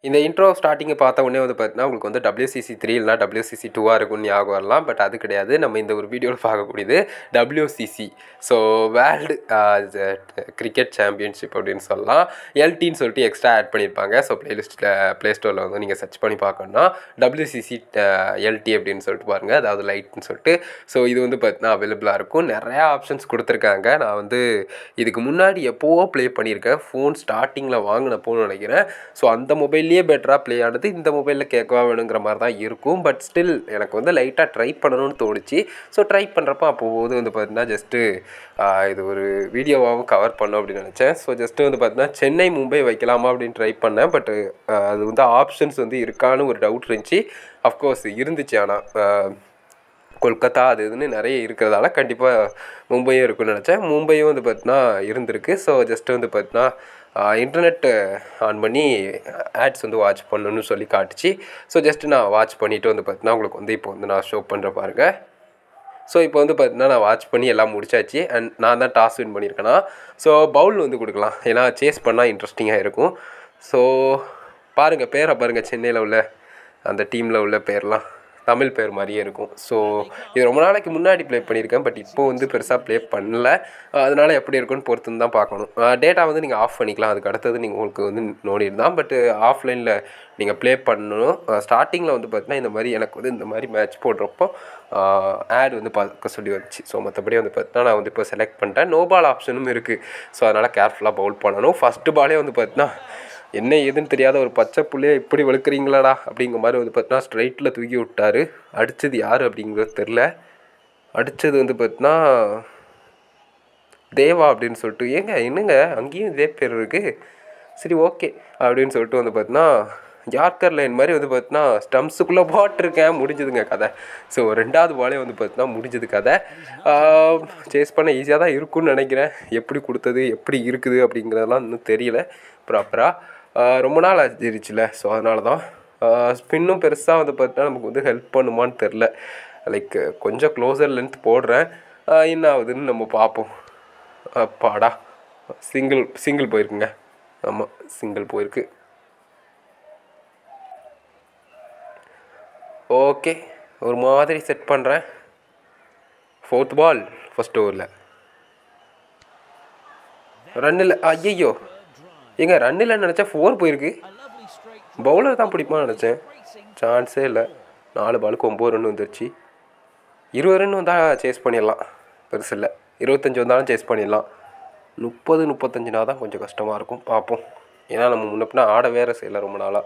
இந்த இன்ட்ரோ ஸ்டார்டிங்கை பார்த்த உடனே வந்து பார்த்தீங்கன்னா உங்களுக்கு வந்து டபிள்யூசிசி த்ரீ இல்லைனா டபிள்யூசிசி டூவாக இருக்கும்னு ஞாபகம் வரலாம் பட் அது கிடையாது நம்ம இந்த ஒரு வீடியோவில் பார்க்கக்கூடியது WCC so world cricket championship அப்படின்னு சொல்லலாம் எல்டின்னு சொல்லிட்டு எக்ஸ்ட்ரா ஆட் பண்ணியிருப்பாங்க ஸோ ப்ளேலிஸ்ட்டில் ப்ளே ஸ்டோரில் வந்து நீங்கள் சர்ச் பண்ணி பார்க்கணுன்னா டபிள்யூசிசி எல்டி அப்படின்னு சொல்லிட்டு பாருங்கள் அதாவது லைட்னு சொல்லிட்டு ஸோ இது வந்து பார்த்தீங்கன்னா அவைலபிளாக இருக்கும் நிறையா ஆப்ஷன்ஸ் கொடுத்துருக்காங்க நான் வந்து இதுக்கு முன்னாடி எப்போவோ ப்ளே பண்ணியிருக்கேன் ஃபோன் ஸ்டார்டிங்கில் வாங்கினப்போன்னு நினைக்கிறேன் ஸோ அந்த மொபைல்லேயே பெட்டராக ப்ளே ஆனது இந்த மொபைலில் கேட்கவா வேணுங்கிற மாதிரி தான் இருக்கும் பட் ஸ்டில் எனக்கு வந்து லைட்டாக ட்ரை பண்ணணும்னு தோணுச்சு ஸோ ட்ரை பண்ணுறப்போ அப்போது வந்து பார்த்தீங்கன்னா ஜஸ்ட்டு இது ஒரு வீடியோவாகவும் கவர் பண்ணோம் அப்படின்னு நினச்சேன் ஸோ ஜஸ்ட்டு வந்து பார்த்தீங்கன்னா சென்னை மும்பை வைக்கலாமா அப்படின்னு ட்ரை பண்ணேன் பட் அது வந்து ஆப்ஷன்ஸ் வந்து இருக்கான்னு ஒரு டவுட் இருந்துச்சு அஃப்கோர்ஸ் இருந்துச்சு ஆனால் கொல்கத்தா அது இதுன்னு நிறைய இருக்கிறதால கண்டிப்பாக மும்பையும் இருக்குன்னு நினச்சேன் மும்பையும் வந்து பார்த்தீங்கன்னா இருந்திருக்கு ஸோ ஜஸ்ட்டு வந்து பார்த்தீங்கன்னா இன்டர்நெட் ஆன் பண்ணி ஆட்ஸ் வந்து வாட்ச் பண்ணணும்னு சொல்லி காட்டுச்சு ஸோ ஜஸ்ட்டு நான் வாட்ச் பண்ணிவிட்டு வந்து பார்த்தீங்கன்னா உங்களுக்கு வந்து இப்போ வந்து நான் ஷோ பண்ணுற பாருங்க ஸோ இப்போ வந்து பார்த்தீங்கன்னா நான் வாட்ச் பண்ணி எல்லாம் முடிச்சாச்சு அண்ட் நான் தான் டாஸ் வின் பண்ணியிருக்கேன்னா ஸோ பவுல் வந்து கொடுக்கலாம் ஏன்னா சேஸ் பண்ணால் இன்ட்ரெஸ்டிங்காக இருக்கும் ஸோ பாருங்கள் பேரை பாருங்கள் சென்னையில் உள்ள அந்த டீமில் உள்ள பேர்லாம் தமிழ் பேர் மாதிரியே இருக்கும் ஸோ இது ரொம்ப நாளைக்கு முன்னாடி ப்ளே பண்ணியிருக்கேன் பட் இப்போ வந்து பெருசாக ப்ளே பண்ணல அதனால் எப்படி இருக்குன்னு பொறுத்துன்னு தான் பார்க்கணும் டேட்டா வந்து நீங்கள் ஆஃப் பண்ணிக்கலாம் அதுக்கு அடுத்தது நீங்கள் உங்களுக்கு வந்து நோடிட்டு தான் பட் ஆஃப்லைனில் நீங்கள் ப்ளே பண்ணணும் ஸ்டார்டிங்கில் வந்து பார்த்தீங்கன்னா இந்த மாதிரி எனக்கு வந்து இந்த மாதிரி மேட்ச் போடுறப்போ ஆட் வந்து பார்க்க சொல்லி வந்துச்சு ஸோ மற்றபடி வந்து பார்த்தீங்கன்னா நான் வந்து இப்போ செலக்ட் பண்ணிட்டேன் நோ பால் ஆப்ஷனும் இருக்குது ஸோ அதனால் கேர்ஃபுல்லாக பவுல் பண்ணணும் ஃபஸ்ட்டு பாலே வந்து பார்த்தீங்கன்னா என்ன ஏதுன்னு தெரியாத ஒரு பச்சை புள்ளைய இப்படி வளர்க்குறீங்களாடா அப்படிங்கிற மாதிரி வந்து பார்த்தீங்கன்னா ஸ்ட்ரைட்டில் தூக்கி விட்டார் அடித்தது யார் அப்படிங்கிறது தெரில அடித்தது வந்து பார்த்தீங்கன்னா தேவா அப்படின்னு சொல்லிட்டு ஏங்க என்னங்க அங்கேயும் இதே பேர் இருக்குது சரி ஓகே அப்படின்னு சொல்லிட்டு வந்து பார்த்தீங்கன்னா யார்கர் லைன் மாதிரி வந்து பார்த்தீங்கன்னா ஸ்டம்ஸுக்குள்ளே போட்டிருக்கேன் முடிஞ்சதுங்க கதை ஸோ ரெண்டாவது பாலே வந்து பார்த்தீங்கன்னா முடிஞ்சது கதை சேஸ் பண்ண ஈஸியாக தான் இருக்கும்னு நினைக்கிறேன் எப்படி கொடுத்தது எப்படி இருக்குது அப்படிங்கிறதெல்லாம் இன்னும் தெரியல ப்ராப்பராக ரொம்ப நாள் ஆச்சிருச்சுல ஸோ அதனால தான் ஸ்பின்னும் பெருசாக வந்து பார்த்தீங்கன்னா நமக்கு வந்து ஹெல்ப் பண்ணுமான்னு தெரில லைக் கொஞ்சம் க்ளோசர் லென்த் போடுறேன் என்ன ஆகுதுன்னு நம்ம பார்ப்போம் அப்பாடா சிங்கிள் சிங்கிள் போயிருக்குங்க ஆமாம் சிங்கிள் போயிருக்கு ஓகே ஒரு மாதிரி செட் பண்ணுறேன் ஃபோர்த் பால் ஃபஸ்ட் ஓவரில் ரன்னில் ஐயையோ ஏங்க ரன்னில் நினச்சா ஃபோர் போயிருக்கு பவுலர் தான் பிடிப்பான்னு நினச்சேன் சான்ஸே இல்லை நாலு பாலுக்கு ஒம்பது ரன் வந்துருச்சு இருபது ரன் வந்தால் சேஸ் பண்ணிடலாம் பெருசு இல்லை இருபத்தஞ்சி வந்தாலும் சேஸ் பண்ணிடலாம் முப்பது முப்பத்தஞ்சுனா தான் கொஞ்சம் கஷ்டமாக இருக்கும் பார்ப்போம் ஏன்னா நம்ம முன்னப்பினா ஆட வேறு செய்யலை ரொம்ப நாளாக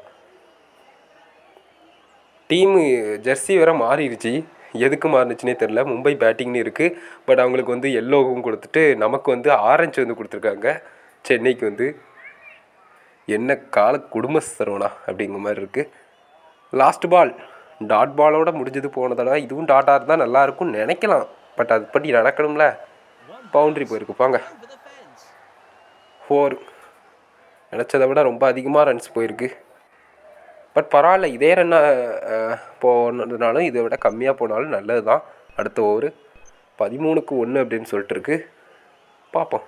டீமு ஜெர்சி வேறு மாறிடுச்சு எதுக்கு மாறினுச்சுனே தெரில மும்பை பேட்டிங்னு இருக்குது பட் அவங்களுக்கு வந்து எல்லோவும் கொடுத்துட்டு நமக்கு வந்து ஆரஞ்சு வந்து கொடுத்துருக்காங்க சென்னைக்கு வந்து என்ன கால குடும்ப சரவணா அப்படிங்கிற மாதிரி இருக்குது லாஸ்ட் பால் டாட் பாலோட முடிஞ்சது போனதால இதுவும் டாட்டாக இருந்தால் நல்லாயிருக்கும்னு நினைக்கலாம் பட் அது பற்றி நடக்கணும்ல பவுண்ட்ரி போயிருக்கு போங்க ஃபோர் நினச்சதை விட ரொம்ப அதிகமாக ரன்ஸ் போயிருக்கு பட் பரவாயில்ல இதே ரன்னை போனதுனாலும் இதை விட கம்மியாக போனாலும் நல்லது தான் அடுத்த ஓவர் பதிமூணுக்கு ஒன்று அப்படின்னு சொல்லிட்டு இருக்கு பார்ப்போம்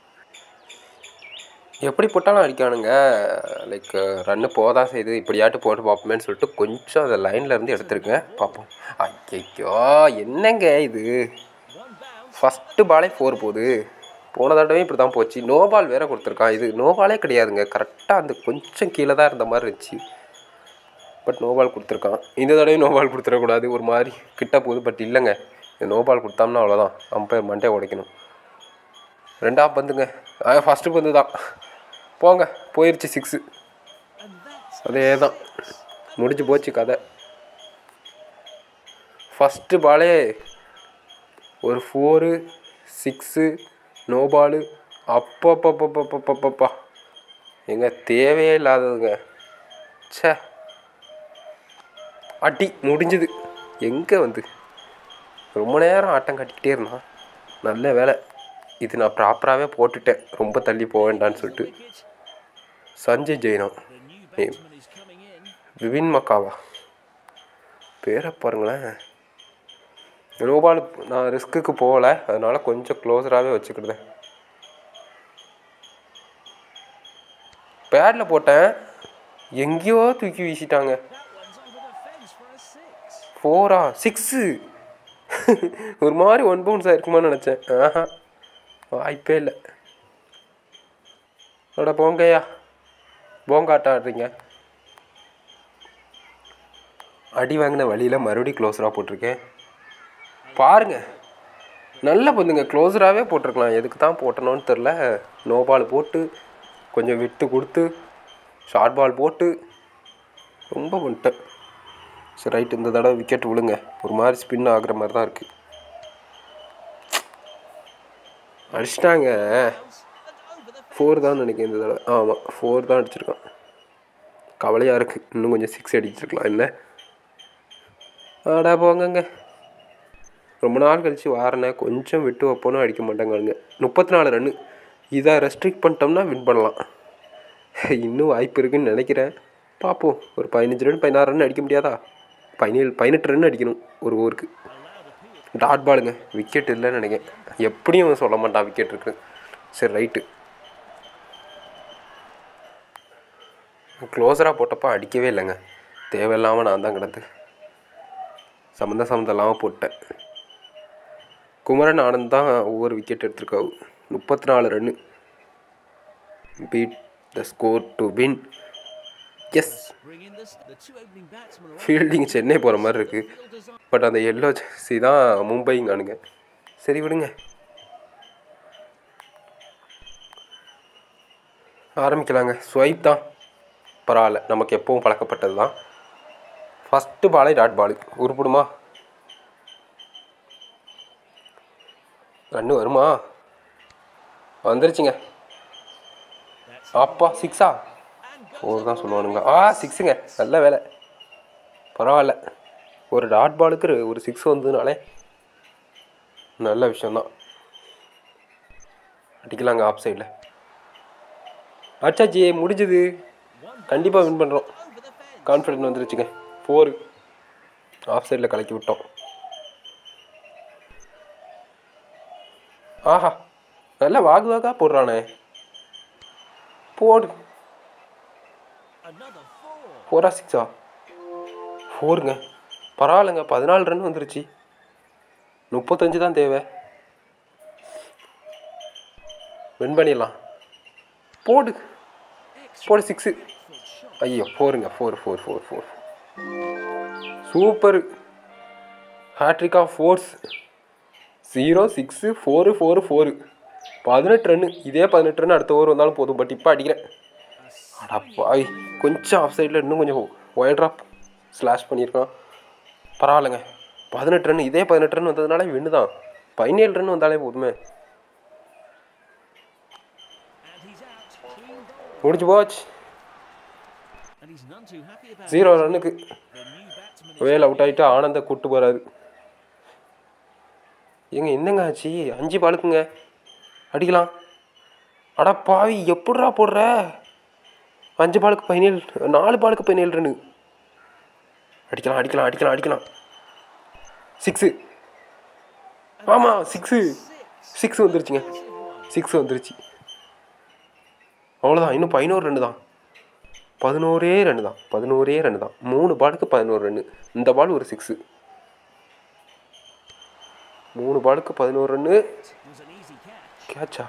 எப்படி போட்டாலும் அடிக்கானுங்க லைக் ரன்னு போதான் செய்யுது இப்படியாட்டு போட்டு பார்ப்போமேன்னு சொல்லிட்டு கொஞ்சம் அந்த லைனில் இருந்து எடுத்துருக்கேன் பார்ப்போம் ஐயோ என்னங்க இது ஃபஸ்ட்டு பாலே ஃபோர் போகுது போன தடவை இப்படி தான் போச்சு நோ பால் வேறு கொடுத்துருக்கான் இது நோ பாலே கிடையாதுங்க கரெக்டாக அந்த கொஞ்சம் கீழே தான் இருந்த மாதிரி இருந்துச்சு பட் நோ பால் கொடுத்துருக்கான் இந்த தடவையும் நோ பால் கொடுத்துடக்கூடாது ஒரு மாதிரி கிட்ட போகுது பட் இல்லைங்க நோ பால் கொடுத்தோம்னா அவ்வளோதான் அம்பையர் மண்டே உடைக்கணும் ரெண்டாவது பந்துங்க ஃபஸ்ட்டு பந்து தான் போங்க போயிடுச்சு சிக்ஸு அதே தான் முடிஞ்சு போச்சு கதை ஃபஸ்ட்டு பாலே ஒரு ஃபோரு சிக்ஸு நோ பாலு அப்பப்பப்பப்பப்பப்பப்பா எங்க தேவையே இல்லாததுங்க ச்சே அடி முடிஞ்சுது எங்கே வந்து ரொம்ப நேரம் ஆட்டம் கட்டிக்கிட்டே இருந்தான் நல்ல வேலை இது நான் ப்ராப்பராகவே போட்டுட்டேன் ரொம்ப தள்ளி போக வேண்டான்னு சொல்லிட்டு சஞ்சய் ஜெயினா நேம் விபின் மக்காவா பேரை பாருங்களேன் நோபால் நான் ரிஸ்க்குக்கு போகல அதனால் கொஞ்சம் க்ளோஸராகவே வச்சுக்கிட்டேன் பேடில் போட்டேன் எங்கேயோ தூக்கி வீசிட்டாங்க ஃபோரா சிக்ஸு ஒரு மாதிரி ஒன் பவுன்ஸாக இருக்குமான்னு நினச்சேன் ஆஹா வாய்ப்பே இல்லை அட போங்கய்யா போங்காட்டம் ஆடுறீங்க அடி வாங்கின வழியில் மறுபடியும் க்ளோஸராக போட்டிருக்கேன் பாருங்க நல்ல பந்துங்க க்ளோஸராகவே போட்டிருக்கலாம் எதுக்கு தான் போட்டணும்னு தெரில நோ பால் போட்டு கொஞ்சம் விட்டு கொடுத்து ஷார்ட் பால் போட்டு ரொம்ப பண்ணிட்டேன் சரி ரைட் இந்த தடவை விக்கெட் விழுங்க ஒரு மாதிரி ஸ்பின் ஆகுற மாதிரி தான் இருக்குது அடிச்சிட்டாங்க ஃபோர் தான் நினைக்கிறேன் இந்த தடவை ஆமாம் ஃபோர் தான் அடிச்சிருக்கான் கவலையாக இருக்குது இன்னும் கொஞ்சம் சிக்ஸ் அடிச்சிருக்கலாம் இல்லை ஆடா போங்கங்க ரொம்ப நாள் கழித்து வாரனே கொஞ்சம் விட்டு வைப்போனும் அடிக்க மாட்டாங்க முப்பத்தி நாலு ரன்னு இதை ரெஸ்ட்ரிக்ட் பண்ணிட்டோம்னா வின் பண்ணலாம் இன்னும் வாய்ப்பு இருக்குன்னு நினைக்கிறேன் பார்ப்போம் ஒரு பதினஞ்சு ரன் பதினாறு ரன் அடிக்க முடியாதா பதினேழு பதினெட்டு ரன் அடிக்கணும் ஒரு ஓவருக்கு டாட் பாலுங்க விக்கெட் இல்லைன்னு நினைக்கிறேன் எப்படியும் அவன் சொல்ல மாட்டான் விக்கெட் இருக்கு சரி ரைட்டு க்ளோஸராக போட்டப்போ அடிக்கவே இல்லைங்க தேவையில்லாமல் நான் தான் கிடந்து சம்மந்த சம்மந்தம் இல்லாமல் போட்டேன் குமரன் ஆனந்த் தான் ஒவ்வொரு விக்கெட் எடுத்திருக்காவு முப்பத்தி நாலு run beat the score to win yes Bring in the, the two opening batsmen. are fielding Chennai போகிற மாதிரி இருக்குது பட் அந்த எல்லோ ஜெர்சி தான் மும்பைங்கானுங்க சரி விடுங்க ஆரம்பிக்கலாங்க ஸ்வைப் தான் பரவாயில்ல நமக்கு எப்பவும் பழக்கப்பட்டது தான் ஃபஸ்ட்டு பாலே டாட் பாலு உருப்பிடுமா ரன்னு வருமா வந்துருச்சுங்க அப்பா சிக்ஸா ஃபோர் தான் சொல்லுவானுங்க ஆ சிக்ஸுங்க நல்ல வேலை பரவாயில்ல ஒரு டாட் பாலுக்கு ஒரு சிக்ஸ் வந்ததுனாலே நல்ல விஷயந்தான் அடிக்கலாங்க ஆஃப் சைடில் அச்சாச்சி முடிஞ்சது கண்டிப்பாக வின் பண்ணுறோம் கான்ஃபிடென்ட் வந்துருச்சுங்க ஃபோரு ஆஃப் சைடில் கலக்கி விட்டோம் ஆஹா நல்ல வாகு வாகா போடுறானே போடு Another four. ஃபோரா சிக்ஸா ஃபோருங்க பரவாயில்லைங்க பதினாலு ரன் வந்துருச்சு முப்பத்தஞ்சு தான் தேவை வின் பண்ணிடலாம் போடு போடு சிக்ஸு ஐயோ ஃபோருங்க four four four four super hattrick of fours zero six four four four பதினெட்டு ரன்னு இதே பதினெட்டு ரன் அடுத்த ஓவர் வந்தாலும் போதும் பட் இப்போ அடிக்கிறேன் அடப்பாய் கொஞ்சம் ஆஃப் சைடில் இன்னும் கொஞ்சம் ஒயர் ட்ராப் ஸ்லாஷ் பண்ணியிருக்கான் பரவாயில்லைங்க பதினெட்டு ரன் இதே பதினெட்டு ரன் வந்ததுனால வின்னு தான் பதினேழு ரன் வந்தாலே போதுமே And he's out. Clean bowl. முடிஞ்சு போச்சு And he's none too happy about zero ரன்னுக்கு it. The new batsman is Vel out ஆகிட்டு ஆனந்த கூட்டு போகிறாரு ஏங்க என்னங்க ஆச்சு அஞ்சு பாலுக்குங்க அடிக்கலாம் அட பாவி எப்படிரா போடுற அஞ்சு பாலுக்கு பதினேழு நாலு பாலுக்கு பதினேழு ரன்னு அடிக்கலாம் அடிக்கலாம் அடிக்கலாம் அடிக்கலாம் சிக்ஸு ஆமாம் சிக்ஸு சிக்ஸ் வந்துருச்சுங்க சிக்ஸ் வந்துருச்சு அவ்வளோதான் இன்னும் பதினோரு ரன்னு தான் பதினோரே ரன்னு தான் பதினோரே ரன்னு தான் மூணு பாலுக்கு பதினோரு ரன்னு இந்த பால் ஒரு சிக்ஸு மூணு பாலுக்கு பதினோரு run was an easy catch. கேட்சா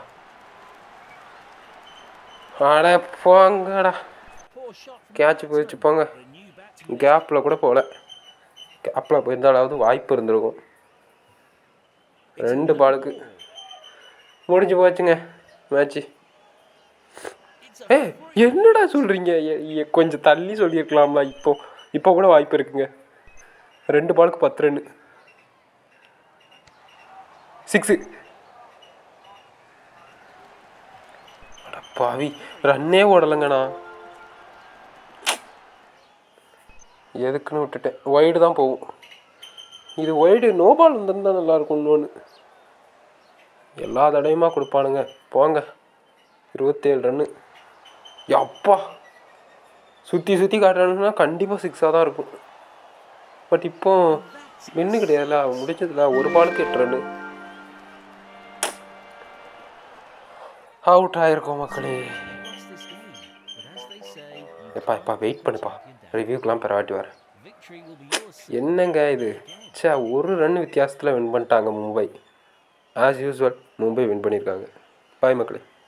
அட போங்கடா Poor shot from கேட்ச் போயிடுச்சு போங்க the new batsman. கேப்பில் கூட போகல கேப்பில் போயிருந்தாலாவது வாய்ப்பு இருந்திருக்கும் ரெண்டு பாலுக்கு முடிஞ்சு போச்சுங்க மேட்ச்சு It's a ஏ என்னடா சொல்கிறீங்க கொஞ்சம் தள்ளி சொல்லியிருக்கலாம்ல இப்போ இப்போ கூட வாய்ப்பு இருக்குங்க ரெண்டு பாலுக்கு பத்து ரன்னு சிக்ஸு பாவி ரன்னே ஓடலைங்கண்ணா எதுக்குன்னு விட்டுட்டேன் ஒய்டு தான் போகும் இது ஒய்டு நோபால் வந்திருந்தா நல்லா இருக்கும் இன்னொன்று எல்லா தடையுமா கொடுப்பானுங்க போங்க இருபத்தேழு ரன்னு அப்பா சுற்றி சுற்றி காட்டுறானுன்னா கண்டிப்பாக சிக்ஸாக தான் இருக்கும் பட் இப்போ வின்னு கிடையாதுல முடிச்சதுல ஒரு பாலுக்கு எட்டு ரன்னு அவுட் ஆயிருக்கோம் மக்களே lost this game. But as they say, எப்பா எப்பா வெயிட் பண்ணுப்பா ரிவ்யூக்கெலாம் பெறவாட்டி வரேன் Victory will be yours. என்னங்க இது ச்சே ஒரு ரன் வித்தியாசத்தில் வின் பண்ணிட்டாங்க Mumbai as usual Mumbai win பண்ணியிருக்காங்க பாய் மக்களே